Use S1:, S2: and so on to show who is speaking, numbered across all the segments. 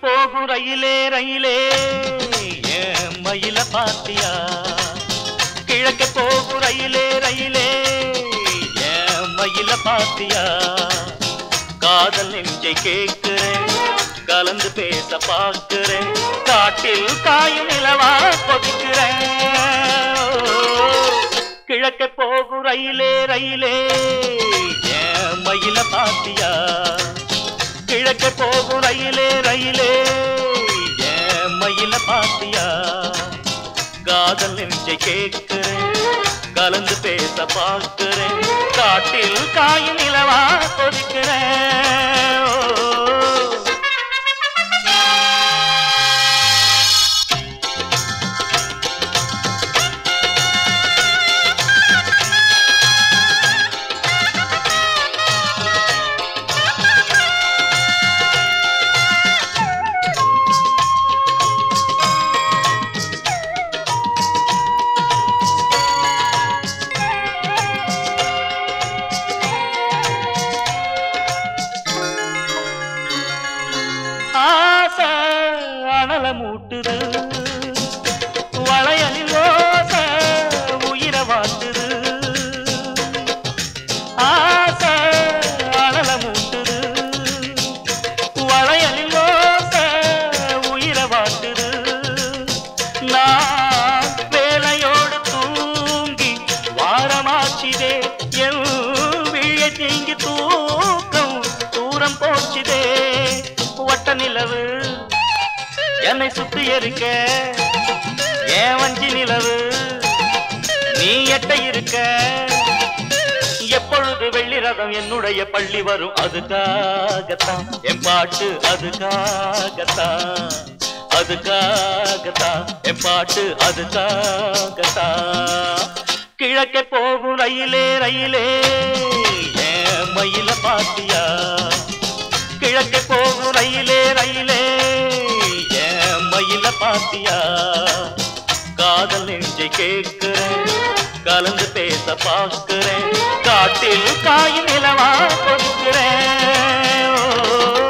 S1: போகும் ரயிலே ரயிலே ஏன் மயில பாத்தியா கிழக்கு போகும் ரயிலே ரயிலே ஏன் மயில பாத்தியா காதல் நெஞ்சை கேட்கிறேன் கலந்து பேச பார்க்கிறேன் காட்டில் காயும் நிலவா கொதிக்கிறேன் கிழக்க போகும் ரயிலே ரயிலே ஏன் மயில பாத்தியா கிழக்க போகும் ரயிலே ரயிலே ஏன் மயில பாத்தியா காதல் நெஞ்சை கேட்கிறேன் கலந்து பேச பார்க்கிறேன் காட்டில் காயும் நிலவா கொதிக்கிறேன் ஓ. ஆசை அனல மூட்டுது வளையலில் ஓசை உயிரை வாட்டுது ஆசை அனல மூட்டுது வளையலில் ஓசை உயிரை வாட்டுது நான் வேலையோடு தூங்கி வாரமாச்சிதே என் விழ தீங்கி தூக்கம் தூரம் போச்சுதே வட்ட நிலவு என்னை சுத்தி இருக்க ஏன் வஞ்சி நிலவு நீ எட்ட இருக்க எப்பொழுது வெள்ளி ரதம் என்னுடைய பள்ளி வரும் அதுக்காகத்தான் என் பாட்டு அதுக்காகத்தான் அதுக்காகத்தான் என் பாட்டு அதுக்காகத்தான் கிழக்கே போகும் ரயிலே ரயிலே ஏன் மயில பாத்தியா கிழக்கே போகும் ரயிலே ரயிலே ஏன் மயில பாத்தியா காதல் நெஞ்சை கேட்கிறேன் கலந்து பேச பார்க்கிறேன் காட்டில் காய் நிலவா கொடுக்கிறேன் ஓ.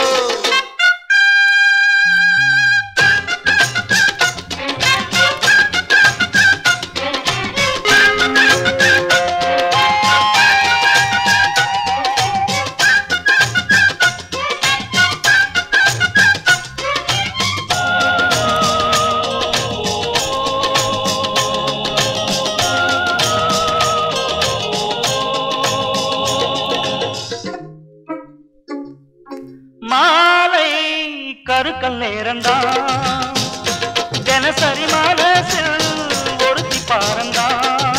S1: மாலை கருக்கல் நேரந்தான் தினசரி மனசில் ஒருத்தி பாரந்தான்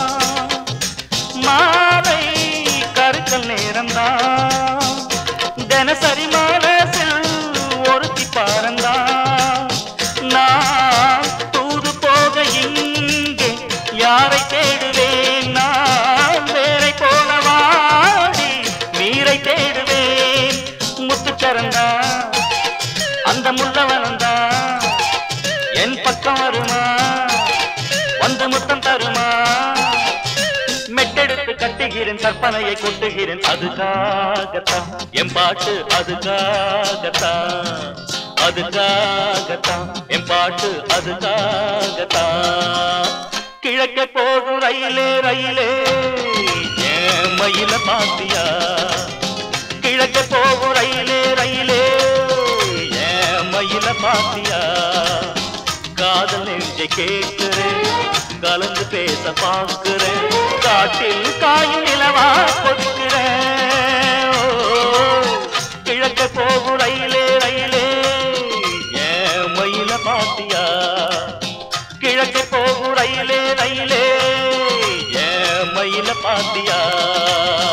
S1: மாலை கருக்கல் நேரந்தான் தினசரி மனசில் ஒருத்தி பாரந்தான் நான் தூது போக இங்கே யாரை தேடுவேன் நான் வேரை போல வாடி நீரை தேடுவேன் முத்துச்சரந்தா அந்த முள்ளவனந்தா என் பக்கம் வருமா வந்து முத்தம் தருமா மெட்டெடுத்து கட்டுகிறேன் கற்பனையை கொட்டுகிறேன் அதுக்காகத்தான் என் பாட்டு அதுக்காகத்தான் அதுக்காகத்தான் என் பாட்டு அதுக்காகத்தான் கிழக்க போகும் ரயிலே ரயிலே ஏன் மயில பாத்தியா கிழக்க போகும் ரயிலே ரயிலே ஏன் மயில பாத்தியா காதல் நெஞ்சை கேட்கிறேன் கலந்து பேச பார்க்கிறேன் காட்டில் காயும் நிலவா கொடுக்கிறேன் ஓ, கிழக்க போகும் ரயிலே ரயிலே ஏன் மயில பாத்தியா கிழக்க போகும் ரயிலே ரயிலே ஏன் மயில பாத்தியா